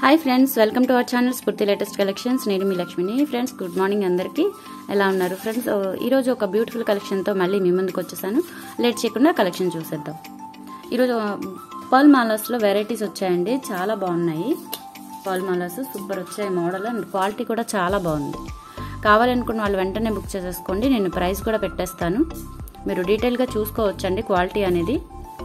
hi friends welcome to our channel Spoorthi latest collections నేను మీ లక్ష్మిని ఫ్రెండ్స్ గుడ్ మార్నింగ్ అందరికీ ఎలా ఉన్నారు ఫ్రెండ్స్ ఓ, ఈరోజు ఒక బ్యూటిఫుల్ కలెక్షన్తో మళ్ళీ మీ ముందుకు వచ్చేసాను లేట్ చేయకుండా కలెక్షన్ చూసేద్దాం ఈరోజు పర్ల్ మాలాస్లో వెరైటీస్ వచ్చాయండి చాలా బాగున్నాయి పర్ల్ మాలాస్ సూపర్ వచ్చాయి మోడల్ అండ్ క్వాలిటీ కూడా చాలా బాగుంది కావాలనుకున్న వాళ్ళు వెంటనే బుక్ చేసేసుకోండి నేను ప్రైస్ కూడా పెట్టేస్తాను మీరు డీటెయిల్గా చూసుకోవచ్చండి క్వాలిటీ అనేది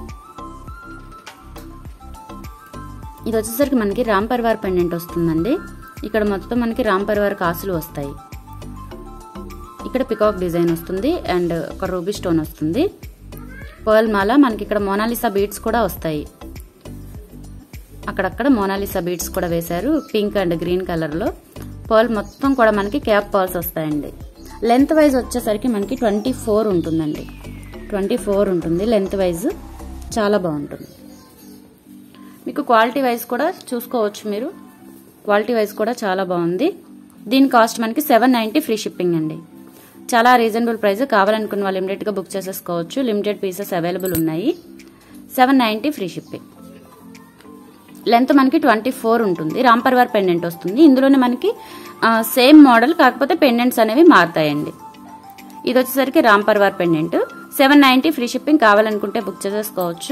ఇది వచ్చేసరికి మనకి రామ్ పరివార్ పెండెంట్ వస్తుందండి ఇక్కడ మొత్తం మనకి రామ్ పరివార్ కాసులు వస్తాయి ఇక్కడ పికాక్ డిజైన్ వస్తుంది అండ్ ఒక రూబీ స్టోన్ వస్తుంది పర్ల్ మాల మనకి ఇక్కడ మోనాలిసా బీడ్స్ కూడా వస్తాయి అక్కడక్కడ మోనాలిసా బీడ్స్ కూడా వేశారు పింక్ అండ్ గ్రీన్ కలర్లో పర్ల్ మొత్తం కూడా మనకి క్యాప్ పర్ల్స్ వస్తాయండి లెంత్ వైజ్ వచ్చేసరికి మనకి ట్వంటీ ఫోర్ ఉంటుందండి ట్వంటీ ఫోర్ ఉంటుంది లెంత్ వైజ్ చాలా బాగుంటుంది మీకు క్వాలిటీ వైజ్ కూడా చూసుకోవచ్చు మీరు క్వాలిటీ వైజ్ కూడా చాలా బాగుంది దీని కాస్ట్ మనకి సెవెన్ నైంటీ ఫ్రీ షిప్పింగ్ అండి చాలా రీజనబుల్ ప్రైస్ కావాలనుకున్న వాళ్ళు ఇమీడియట్గా బుక్ చేసేసుకోవచ్చు లిమిటెడ్ పీసెస్ అవైలబుల్ ఉన్నాయి seven ninety free shipping length మనకి ట్వంటీ ఫోర్ ఉంటుంది రాంపర్వార్ పెండెంట్ వస్తుంది ఇందులోనే మనకి సేమ్ మోడల్ కాకపోతే పెండెంట్స్ అనేవి మారుతాయండి ఇది వచ్చేసరికి రాంపర్వార్ pendant seven ninety free shipping కావాలనుకుంటే బుక్ చేసేసుకోవచ్చు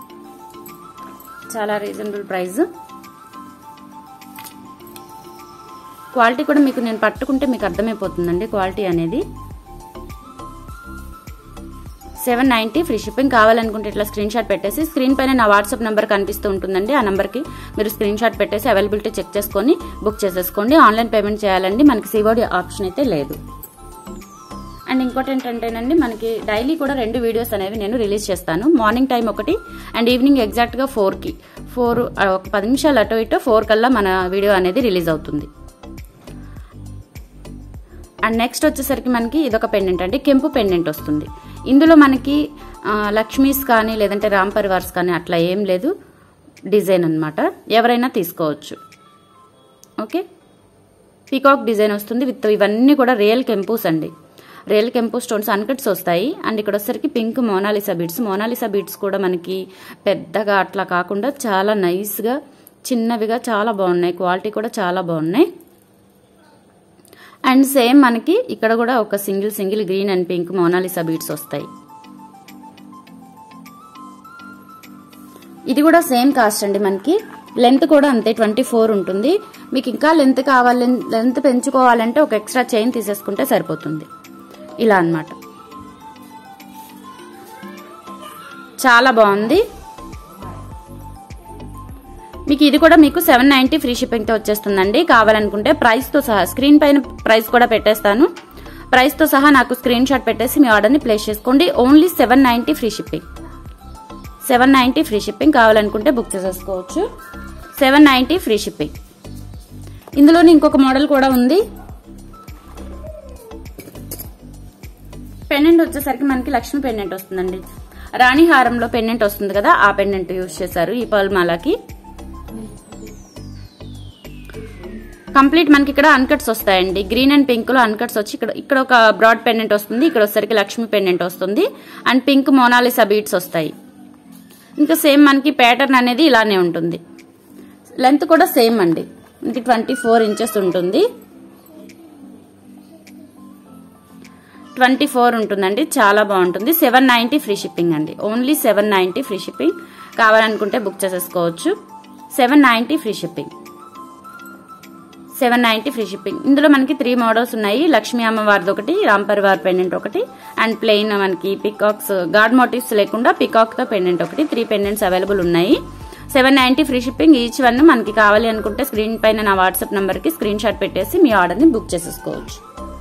చాలా రీజనబుల్ ప్రైస్ క్వాలిటీ కూడా మీకు నేను పట్టుకుంటే మీకు అర్థమైపోతుందండి క్వాలిటీ అనేది సెవెన్ నైంటీ ఫ్రీ షిప్పింగ్ కావాలనుకుంటే ఇట్లా స్క్రీన్ షాట్ పెట్టేసి స్క్రీన్ పైన నా వాట్సాప్ నెంబర్ కనిపిస్తూ ఉంటుందండి ఆ నెంబర్కి మీరు స్క్రీన్ షాట్ పెట్టేసి అవైలబిలిటీ చెక్ చేసుకొని బుక్ చేసేసుకోండి ఆన్లైన్ పేమెంట్ చేయాలండి మనకి సివోడి ఆప్షన్ అయితే లేదు అండ్ ఇంకోటి ఏంటంటేనండి మనకి డైలీ కూడా రెండు వీడియోస్ అనేవి నేను రిలీజ్ చేస్తాను మార్నింగ్ టైం ఒకటి అండ్ ఈవినింగ్ ఎగ్జాక్ట్గా ఫోర్కి ఫోర్ ఒక పది నిమిషాలు అటు ఇటు ఫోర్ కల్లా మన వీడియో అనేది రిలీజ్ అవుతుంది అండ్ నెక్స్ట్ వచ్చేసరికి మనకి ఇదొక పెండెంట్ అండి కెంపు పెండెంట్ వస్తుంది ఇందులో మనకి ఆ, లక్ష్మీస్ కానీ లేదంటే రామ్ పరివార్స్ కానీ అట్లా ఏం లేదు డిజైన్ అన్నమాట ఎవరైనా తీసుకోవచ్చు ఓకే పీకాక్ డిజైన్ వస్తుంది విత్ ఇవన్నీ కూడా రియల్ కెంపూస్ అండి రియల్ కెంపు స్టోన్స్ అన్కట్స్ వస్తాయి అండ్ ఇక్కడ వచ్చేసరికి pink Monalisa beads Monalisa beads కూడా మనకి పెద్దగా అట్లా కాకుండా చాలా నైస్గా చిన్నవిగా చాలా బాగున్నాయి క్వాలిటీ కూడా చాలా బాగున్నాయి అండ్ సేమ్ మనకి ఇక్కడ కూడా ఒక single single green and pink Monalisa beads వస్తాయి ఇది కూడా సేమ్ కాస్ట్ అండి మనకి లెంత్ కూడా అంతే ట్వంటీ ఫోర్ ఉంటుంది మీకు ఇంకా లెంత్ కావాలి లెంత్ పెంచుకోవాలంటే ఒక ఎక్స్ట్రా చైన్ తీసేసుకుంటే సరిపోతుంది ఇలా అన్నమాట చాలా బాగుంది మీకు ఇది కూడా మీకు సెవెన్ నైంటీ ఫ్రీ షిప్పింగ్తో వచ్చేస్తుందండి కావాలనుకుంటే ప్రైస్తో సహా స్క్రీన్ పైన ప్రైస్ కూడా పెట్టేస్తాను ప్రైస్తో సహా నాకు స్క్రీన్ షాట్ పెట్టేసి మీ ఆర్డర్ని ప్లేస్ చేసుకోండి only seven ninety free shipping seven ninety free shipping కావాలనుకుంటే బుక్ చేసేసుకోవచ్చు సెవెన్ నైంటీ ఫ్రీ షిప్పింగ్ ఇందులోనే ఇంకొక మోడల్ కూడా ఉంది పెండెంట్ వచ్చేసరికి మనకి లక్ష్మి పెండెంట్ వస్తుందండి రాణి హారంలో పెండెంట్ వస్తుంది కదా ఆ పెండెంట్ యూజ్ చేశారు ఈ పర్ల్ మాలకి కంప్లీట్ మనకి ఇక్కడ అన్కట్స్ వస్తాయండి గ్రీన్ అండ్ పింక్ లో అన్కట్స్ వచ్చి ఇక్కడ ఇక్కడ ఒక బ్రాడ్ పెండెంట్ వస్తుంది ఇక్కడ వచ్చేసరికి లక్ష్మి పెండెంట్ వస్తుంది అండ్ పింక్ మోనాలిసా బీట్స్ వస్తాయి ఇంకా సేమ్ మనకి ప్యాటర్న్ అనేది ఇలానే ఉంటుంది లెంత్ కూడా సేమ్ అండి మనకి ట్వంటీ ఫోర్ ఇంచెస్ ఉంటుంది ట్వంటీ ఫోర్ ఉంటుందండి చాలా బాగుంటుంది సెవెన్ నైంటీ ఫ్రీ షిప్పింగ్ అండి only seven ninety free shipping కావాలనుకుంటే బుక్ చేసేసుకోవచ్చు seven ninety free shipping seven ninety free shipping ఇందులో మనకి త్రీ మోడల్స్ ఉన్నాయి లక్ష్మీ అమ్మవారిది ఒకటి రామ్ పరివార్ పెండెంట్ ఒకటి అండ్ ప్లెయిన్ మనకి పికాక్స్ గాడ్ మోటివ్స్ లేకుండా పికాక్ తో పెండెంట్ ఒకటి త్రీ పెండెంట్స్ అవైలబుల్ ఉన్నాయి seven ninety free shipping each one మనకి కావాలి అనుకుంటే స్క్రీన్ పైన నా వాట్సాప్ నంబర్కి స్క్రీన్ షాట్ పెట్టేసి మీ ఆర్డర్ని బుక్ చేసేసుకోవచ్చు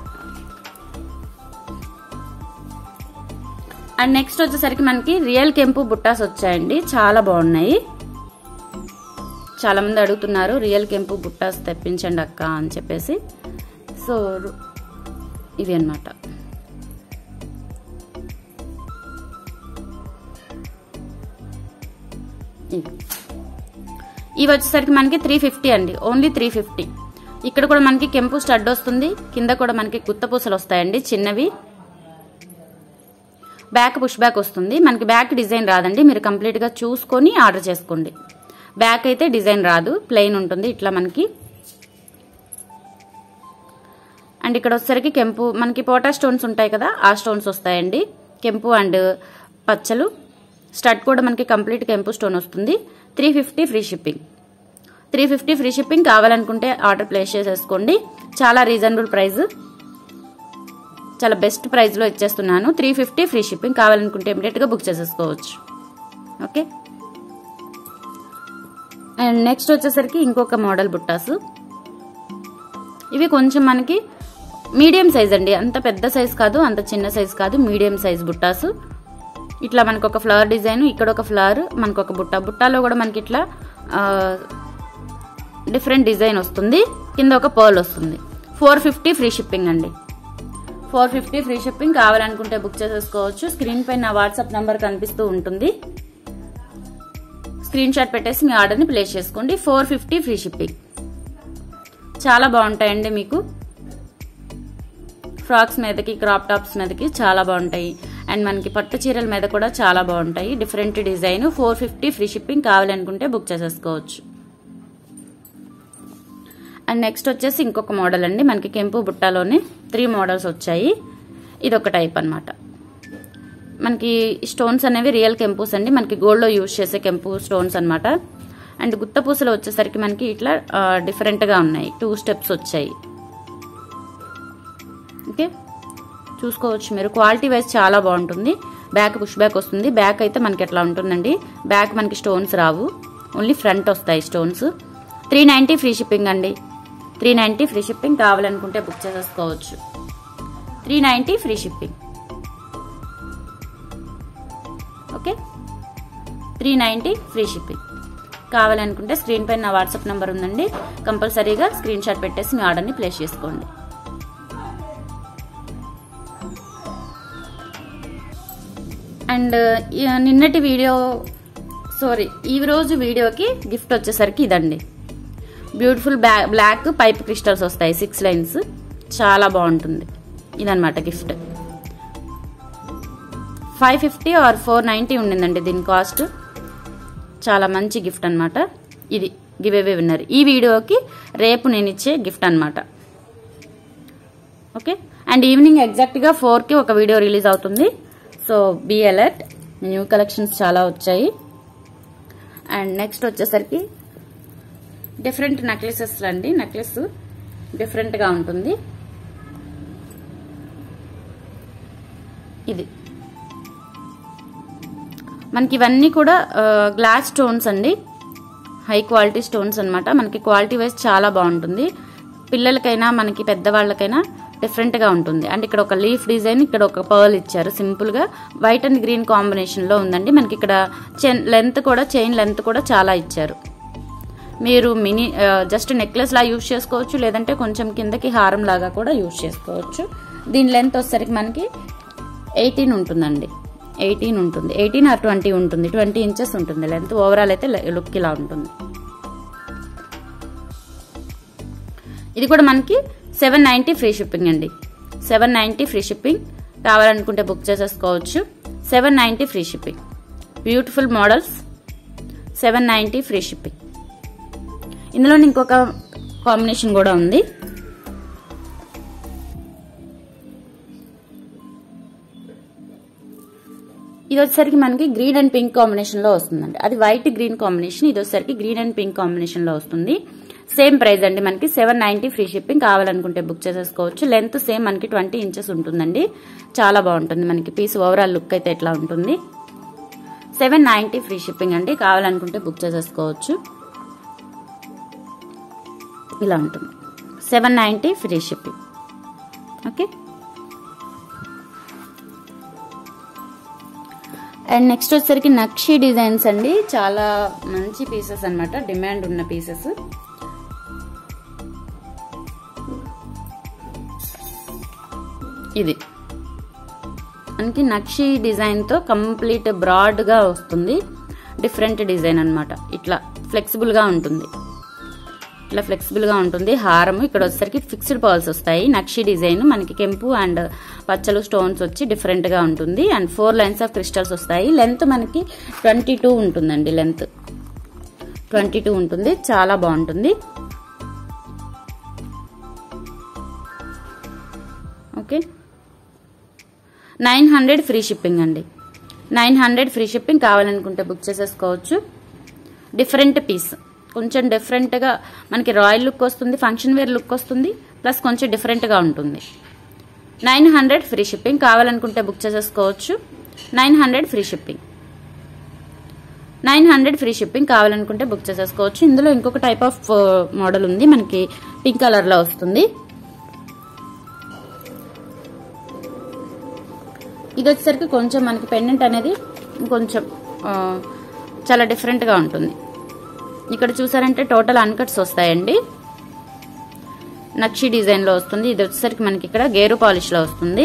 అండ్ నెక్స్ట్ వచ్చేసరికి మనకి రియల్ కెంపు బుట్టాస్ వచ్చాయండి చాలా బాగున్నాయి చాలా మంది అడుగుతున్నారు రియల్ కెంపు బుట్టాస్ తెప్పించండి అక్క అని చెప్పేసి సో ఇవి అన్నమాట ఇవి ఇవి వచ్చేసరికి మనకి త్రీ ఫిఫ్టీ అండి ఓన్లీ త్రీ ఫిఫ్టీ ఇక్కడ కూడా మనకి కెంపు స్టడ్ వస్తుంది కింద కూడా మనకి గుత్త పూసలు వస్తాయండి చిన్నవి బ్యాక్ పుష్ బ్యాక్ వస్తుంది మనకి బ్యాక్ డిజైన్ రాదండి మీరు కంప్లీట్గా చూసుకొని ఆర్డర్ చేసుకోండి బ్యాక్ అయితే డిజైన్ రాదు ప్లెయిన్ ఉంటుంది ఇట్లా మనకి అండ్ ఇక్కడ వచ్చేసరికి కెంపు మనకి పోటా స్టోన్స్ ఉంటాయి కదా ఆ స్టోన్స్ వస్తాయండి కెంపు అండ్ పచ్చలు స్టడ్ కూడా మనకి కంప్లీట్ కెంపు స్టోన్ వస్తుంది three fifty free shipping three fifty free shipping కావాలనుకుంటే ఆర్డర్ ప్లేస్ చేసేసుకోండి చాలా రీజనబుల్ ప్రైస్ చాలా బెస్ట్ ప్రైస్లో ఇచ్చేస్తున్నాను త్రీ ఫిఫ్టీ ఫ్రీ షిప్పింగ్ కావాలనుకుంటే ఇమీడియట్గా బుక్ చేసేసుకోవచ్చు ఓకే అండ్ నెక్స్ట్ వచ్చేసరికి ఇంకొక మోడల్ బుట్టాసు ఇవి కొంచెం మనకి మీడియం సైజ్ అండి అంత పెద్ద సైజ్ కాదు అంత చిన్న సైజ్ కాదు మీడియం సైజ్ బుట్టాసు ఇట్లా మనకు ఒక ఫ్లవర్ డిజైన్ ఇక్కడ ఒక ఫ్లవర్ మనకు ఒక బుట్ట బుట్టాలో కూడా మనకి ఇట్లా డిఫరెంట్ డిజైన్ వస్తుంది కింద ఒక పర్ల్ వస్తుంది ఫోర్ ఫిఫ్టీ ఫ్రీ షిప్పింగ్ అండి ఫోర్ ఫిఫ్టీ ఫ్రీ షిప్పింగ్ కావాలనుకుంటే బుక్ చేసేసుకోవచ్చు స్క్రీన్ పైన నా వాట్సాప్ నంబర్ కనిపిస్తూ ఉంటుంది స్క్రీన్ షాట్ పెట్టేసి మీ ఆర్డర్ని ప్లేస్ చేసుకోండి ఫోర్ ఫిఫ్టీ ఫ్రీ షిప్పింగ్ చాలా బాగుంటాయండి మీకు ఫ్రాక్స్ మీదకి క్రాప్ టాప్స్ మీదకి చాలా బాగుంటాయి అండ్ మనకి పట్టు చీరల మీద కూడా చాలా బాగుంటాయి different design four fifty free shipping కావాలనుకుంటే బుక్ చేసేసుకోవచ్చు అండ్ నెక్స్ట్ వచ్చేసి ఇంకొక మోడల్ అండి మనకి కెంపు బుట్టాలోనే త్రీ మోడల్స్ వచ్చాయి ఇది ఒక టైప్ అనమాట మనకి స్టోన్స్ అనేవి రియల్ కెంపూస్ అండి మనకి గోల్డ్లో యూజ్ చేసే కెంపు స్టోన్స్ అనమాట అండ్ గుత్త పూసలు వచ్చేసరికి మనకి ఇట్లా డిఫరెంట్గా ఉన్నాయి టూ స్టెప్స్ వచ్చాయి ఓకే చూసుకోవచ్చు మీరు క్వాలిటీ వైజ్ చాలా బాగుంటుంది బ్యాక్ పుష్ బ్యాక్ వస్తుంది బ్యాక్ అయితే మనకి ఎట్లా ఉంటుందండి బ్యాక్ మనకి స్టోన్స్ రావు ఓన్లీ ఫ్రంట్ వస్తాయి stones three ninety free shipping అండి త్రీ నైంటీ ఫ్రీ షిప్పింగ్ కావాలనుకుంటే బుక్ చేసేసుకోవచ్చు three ninety free shipping okay three ninety free shipping కావాలనుకుంటే స్క్రీన్ పైన నా వాట్సాప్ నెంబర్ ఉందండి కంపల్సరీగా స్క్రీన్ షాట్ పెట్టేసి మీ ఆర్డర్ని ప్లేస్ చేసుకోండి అండ్ నిన్నటి వీడియో సారీ ఈ రోజు వీడియోకి గిఫ్ట్ వచ్చేసరికి ఇదండి beautiful bla black pipe crystals వస్తాయి సిక్స్ లైన్స్ చాలా బాగుంటుంది ఇదనమాట gift five fifty or four ninety ఉండిందండి దీని కాస్ట్ చాలా మంచి గిఫ్ట్ అనమాట ఇది గివ్ అవే విన్నర్ ఈ వీడియోకి రేపు నేను ఇచ్చే గిఫ్ట్ అనమాట ఓకే అండ్ ఈవినింగ్ ఎగ్జాక్ట్గా ఫోర్కి ఒక వీడియో రిలీజ్ అవుతుంది so be alert new collections చాలా వచ్చాయి అండ్ నెక్స్ట్ వచ్చేసరికి డిఫరెంట్ నెక్లెసెస్ అండి నెక్లెస్ డిఫరెంట్గా ఉంటుంది ఇది మనకి ఇవన్నీ కూడా గ్లాస్ స్టోన్స్ అండి హై క్వాలిటీ స్టోన్స్ అనమాట మనకి క్వాలిటీ వైజ్ చాలా బాగుంటుంది పిల్లలకైనా మనకి పెద్దవాళ్ళకైనా డిఫరెంట్గా ఉంటుంది అండ్ ఇక్కడ ఒక లీఫ్ డిజైన్ ఇక్కడ ఒక పర్ల్ ఇచ్చారు సింపుల్గా వైట్ అండ్ గ్రీన్ కాంబినేషన్లో ఉందండి మనకి ఇక్కడ చైన్ లెంత్ కూడా చైన్ లెంత్ కూడా చాలా ఇచ్చారు మీరు మినీ జస్ట్ నెక్లెస్ లా యూజ్ చేసుకోవచ్చు లేదంటే కొంచెం కిందకి హారం లాగా కూడా యూజ్ చేసుకోవచ్చు దీని లెంత్ వచ్చేసరికి మనకి ఎయిటీన్ ఉంటుందండి ఎయిటీన్ ఉంటుంది ఎయిటీన్ ఆర్ ట్వంటీ ఉంటుంది ట్వంటీ ఇంచెస్ ఉంటుంది లెంత్ ఓవరాల్ అయితే లుక్ ఇలా ఉంటుంది ఇది కూడా మనకి సెవెన్ నైంటీ ఫ్రీ షిప్పింగ్ అండి సెవెన్ నైంటీ ఫ్రీ షిప్పింగ్ కావాలనుకుంటే బుక్ చేసేసుకోవచ్చు seven ninety free shipping beautiful models seven ninety free shipping ఇందులో ఇంకొక కాంబినేషన్ కూడా ఉంది ఇది వచ్చేసరికి మనకి గ్రీన్ అండ్ పింక్ కాంబినేషన్ లో వస్తుందండి అది వైట్ గ్రీన్ కాంబినేషన్ ఇది వచ్చేసరికి గ్రీన్ అండ్ పింక్ కాంబినేషన్ లో వస్తుంది సేమ్ ప్రైస్ అండి మనకి సెవెన్ నైన్టీ ఫ్రీ షిప్పింగ్ కావాలనుకుంటే బుక్ చేసేసుకోవచ్చు లెంత్ సేమ్ మనకి ట్వంటీ ఇంచెస్ ఉంటుందండి చాలా బాగుంటుంది మనకి పీస్ ఓవరాల్ లుక్ అయితే ఎట్లా ఉంటుంది సెవెన్ నైన్టీ ఫ్రీ షిప్పింగ్ అండి కావాలనుకుంటే బుక్ చేసేసుకోవచ్చు ఇలా ఉంటుంది seven ninety free shipping okay and next వచ్చేసరికి నక్షి డిజైన్స్ అండి చాలా మంచి పీసెస్ అనమాట డిమాండ్ ఉన్న పీసెస్ ఇది మనకి నక్షి డిజైన్తో కంప్లీట్ బ్రాడ్గా వస్తుంది డిఫరెంట్ డిజైన్ అనమాట ఇట్లా ఫ్లెక్సిబుల్గా ఉంటుంది ఇట్లా ఫ్లెక్సిబుల్గా ఉంటుంది హారం ఇక్కడ వచ్చేసరికి ఫిక్స్డ్ పర్ల్స్ వస్తాయి నక్షి డిజైన్ మనకి కెంపు అండ్ పచ్చలు స్టోన్స్ వచ్చి డిఫరెంట్గా ఉంటుంది and four lines of crystals వస్తాయి లెంత్ మనకి ట్వంటీ టూ ఉంటుందండి లెంత్ ట్వంటీ టూ ఉంటుంది చాలా బాగుంటుంది okay nine hundred free shipping అండి నైన్ హండ్రెడ్ ఫ్రీ షిప్పింగ్ కావాలనుకుంటే బుక్ చేసేసుకోవచ్చు డిఫరెంట్ పీస్ కొంచెం డిఫరెంట్గా మనకి రాయల్ లుక్ వస్తుంది ఫంక్షన్ వేర్ లుక్ వస్తుంది ప్లస్ కొంచెం డిఫరెంట్గా ఉంటుంది నైన్ హండ్రెడ్ ఫ్రీ షిప్పింగ్ కావాలనుకుంటే బుక్ చేసేసుకోవచ్చు nine hundred free shipping nine hundred free shipping కావాలనుకుంటే బుక్ చేసేసుకోవచ్చు ఇందులో ఇంకొక టైప్ ఆఫ్ మోడల్ ఉంది మనకి పింక్ కలర్లో వస్తుంది ఇది వచ్చేసరికి కొంచెం మనకి పెండెంట్ అనేది కొంచెం ఆ, చాలా డిఫరెంట్గా ఉంటుంది ఇక్కడ చూసారంటే టోటల్ అన్కట్స్ వస్తాయండి నక్షి డిజైన్లో వస్తుంది ఇది వచ్చేసరికి మనకి ఇక్కడ గేరు పాలిష్లో వస్తుంది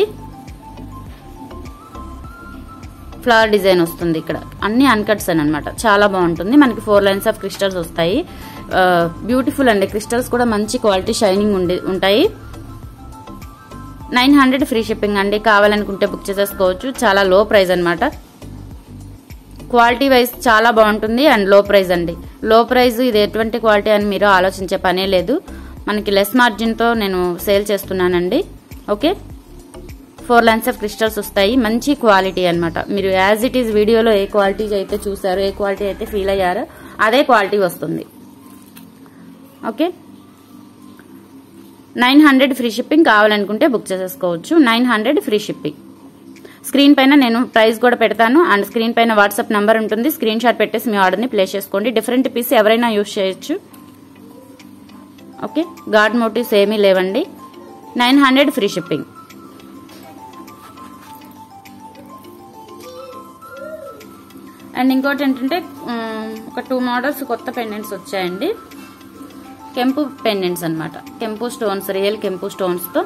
ఫ్లవర్ డిజైన్ వస్తుంది ఇక్కడ అన్ని అన్కట్స్ అని అనమాట చాలా బాగుంటుంది మనకి ఫోర్ లైన్స్ ఆఫ్ క్రిస్టల్స్ వస్తాయి బ్యూటిఫుల్ అండి క్రిస్టల్స్ కూడా మంచి క్వాలిటీ షైనింగ్ ఉండి ఉంటాయి నైన్ హండ్రెడ్ ఫ్రీ షిప్పింగ్ అండి కావాలనుకుంటే బుక్ చేసేసుకోవచ్చు చాలా లో ప్రైస్ అనమాట క్వాలిటీ వైజ్ చాలా బాగుంటుంది అండ్ లో ప్రైస్ అండి లో ప్రైస్ ఇది ఎటువంటి క్వాలిటీ అని మీరు ఆలోచించే పనే లేదు మనకి లెస్ మార్జిన్తో నేను సేల్ చేస్తున్నానండి okay four lines of crystals వస్తాయి మంచి క్వాలిటీ అన్నమాట మీరు యాజ్ ఇట్ ఈస్ వీడియోలో ఏ క్వాలిటీ అయితే చూసారో ఏ క్వాలిటీ అయితే ఫీల్ అయ్యారో అదే క్వాలిటీ వస్తుంది okay nine hundred free shipping కావాలనుకుంటే బుక్ చేసేసుకోవచ్చు nine hundred free shipping screen పైన నేను ప్రైస్ కూడా పెడతాను అండ్ స్క్రీన్ పైన వాట్సాప్ నంబర్ ఉంటుంది స్క్రీన్ షాట్ పెట్టేసి మీ ఆర్డర్ని ప్లేస్ చేసుకోండి డిఫరెంట్ పీస్ ఎవరైనా యూస్ చేయొచ్చు ఓకే గాడ్ మోటివ్స్ ఏమీ లేవండి nine hundred free shipping and ఇంకోటి ఏంటంటే ఉమ్, ఒక టూ మోడల్స్ కొత్త పెండెంట్స్ వచ్చాయండి కెంపు పెండెంట్స్ అన్నమాట కెంపు స్టోన్స్ రియల్ కెంపు స్టోన్స్తో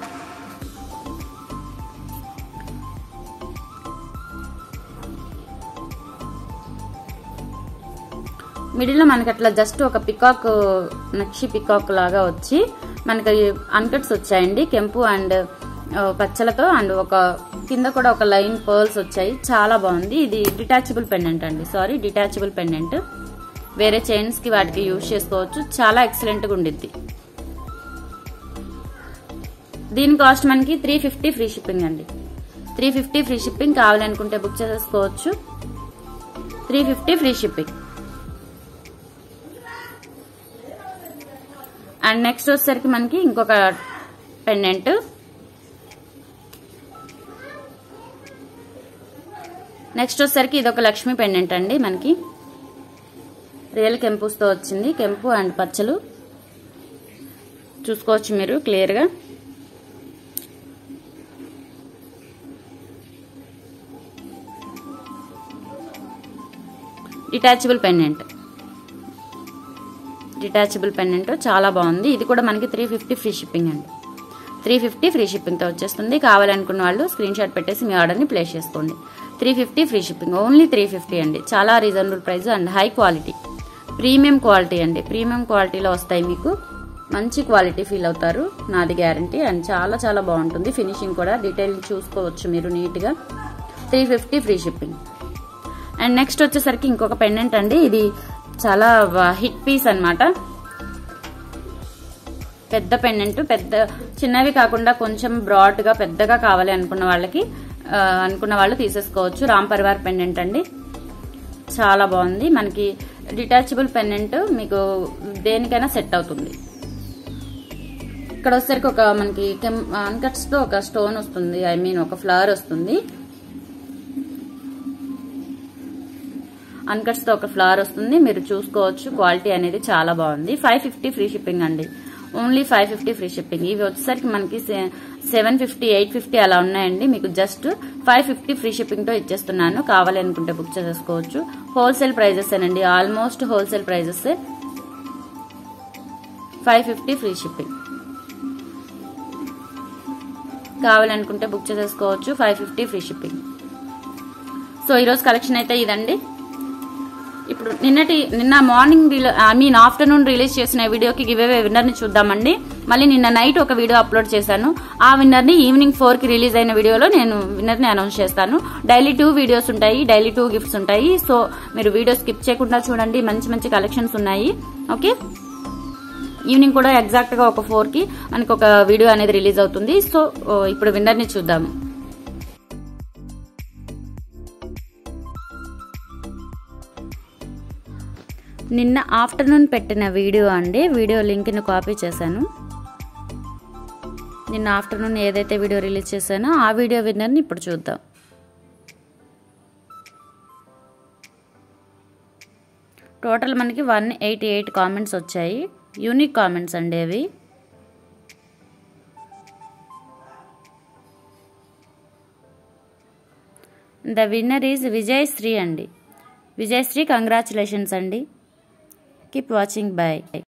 మిడిల్లో మనకి అట్లా జస్ట్ ఒక పికాక్ నక్షి పికాక్ లాగా వచ్చి మనకి అన్కట్స్ వచ్చాయండి కెంపు అండ్ ఆ, పచ్చలతో అండ్ ఒక కింద కూడా ఒక లైన్ పర్ల్స్ వచ్చాయి చాలా బాగుంది ఇది డిటాచబుల్ పెండెంట్ అండి సారీ డిటాచబుల్ పెండెంట్ వేరే చైన్స్ కి వాటికి యూజ్ చేసుకోవచ్చు చాలా ఎక్సలెంట్ గా ఉండిద్ది దీని కాస్ట్ మనకి త్రీ ఫిఫ్టీ ఫ్రీ షిప్పింగ్ అండి త్రీ ఫిఫ్టీ ఫ్రీ షిప్పింగ్ కావాలనుకుంటే బుక్ చేసేసుకోవచ్చు three fifty free shipping and next వచ్చేసరికి మనకి ఇంకొక పెండెంట్ నెక్స్ట్ వచ్చేసరికి ఇది ఒక లక్ష్మీ పెండెంట్ అండి మనకి రియల్ కెంపుస్తో వచ్చింది కెంపు అండ్ పచ్చలు చూసుకోవచ్చు మీరు క్లియర్గా డిటాచబుల్ పెండెంట్ డిటాచబుల్ పెండెంట్ చాలా బాగుంది ఇది కూడా మనకి త్రీ ఫిఫ్టీ ఫ్రీ షిప్పింగ్ అండి త్రీ ఫిఫ్టీ ఫ్రీ షిప్పింగ్తో వచ్చేస్తుంది కావాలనుకున్న వాళ్ళు స్క్రీన్ షాట్ పెట్టేసి మీ ఆర్డర్ని ప్లేస్ చేసుకోండి three fifty free shipping only three fifty అండి చాలా reasonable price and high quality premium quality అండి ప్రీమియం క్వాలిటీలో వస్తాయి మీకు మంచి క్వాలిటీ ఫీల్ అవుతారు నాది గ్యారంటీ అండ్ చాలా చాలా బాగుంటుంది ఫినిషింగ్ కూడా డీటెయిల్ చూసుకోవచ్చు మీరు నీట్గా three fifty free shipping and next వచ్చేసరికి ఇంకొక పెండెంట్ అండి ఇది చాలా హిట్ పీస్ అన్నమాట పెద్ద పెండెంట్ పెద్ద చిన్నవి కాకుండా కొంచెం బ్రాడ్ గా పెద్దగా కావాలి అనుకున్న వాళ్ళకి ఆ, అనుకున్న వాళ్ళు తీసేసుకోవచ్చు రామ్ పరివార్ పెండెంట్ అండి చాలా బాగుంది మనకి డిటాచబుల్ పెండెంట్ మీకు దేనికైనా సెట్ అవుతుంది ఇక్కడ వచ్చేసరికి ఒక మనకి అన్కట్స్ తో ఒక స్టోన్ వస్తుంది ఐ మీన్ ఒక ఫ్లవర్ వస్తుంది అన్కట్స్ తో ఒక ఫ్లవర్ వస్తుంది మీరు చూసుకోవచ్చు క్వాలిటీ అనేది చాలా బాగుంది ఫైవ్ ఫిఫ్టీ ఫ్రీ షిప్పింగ్ అండి only five fifty free shipping ఇవి వచ్చేసరికి మనకి సెవెన్ ఫిఫ్టీ ఎయిట్ ఫిఫ్టీ అలా ఉన్నాయండి మీకు just five fifty free shipping తో ఇచ్చేస్తున్నాను కావాలి అనుకుంటే బుక్ చేసేసుకోవచ్చు హోల్సేల్ ప్రైజెస్ అండి almost wholesale prices five fifty free shipping కావాలనుకుంటే బుక్ చేసేసుకోవచ్చు five fifty free shipping so ఈరోజు కలెక్షన్ అయితే ఇదండి ఇప్పుడు నిన్నటి నిన్న morning I mean afternoon release చేసిన వీడియోకి గివ్ అవే విన్నర్ని చూద్దామండి మళ్ళీ నిన్న నైట్ ఒక వీడియో అప్లోడ్ చేశాను ఆ విన్నర్ని ఈవినింగ్ ఫోర్ కి రిలీజ్ అయిన వీడియోలో నేను విన్నర్ని అనౌన్స్ చేస్తాను డైలీ టూ వీడియోస్ ఉంటాయి డైలీ టూ గిఫ్ట్స్ ఉంటాయి సో మీరు వీడియో స్కిప్ చేయకుండా చూడండి మంచి మంచి కలెక్షన్స్ ఉన్నాయి ఓకే ఈవినింగ్ కూడా ఎగ్జాక్ట్ గా ఒక ఫోర్ కి మనకి ఒక వీడియో అనేది రిలీజ్ అవుతుంది సో ఇప్పుడు విన్నర్ని చూద్దాము నిన్న ఆఫ్టర్నూన్ పెట్టిన వీడియో అండి వీడియో లింక్ని కాపీ చేశాను నిన్న ఆఫ్టర్నూన్ ఏదైతే వీడియో రిలీజ్ చేశానో ఆ వీడియో విన్నర్ని ఇప్పుడు చూద్దాం టోటల్ మనకి వన్ ఎయిటీ ఎయిట్ కామెంట్స్ వచ్చాయి యూనిక్ కామెంట్స్ అండి అవి ద విన్నర్ ఈజ్ విజయశ్రీ అండి విజయశ్రీ కంగ్రాచులేషన్స్ అండి కీప్ వాచింగ్ బాయ్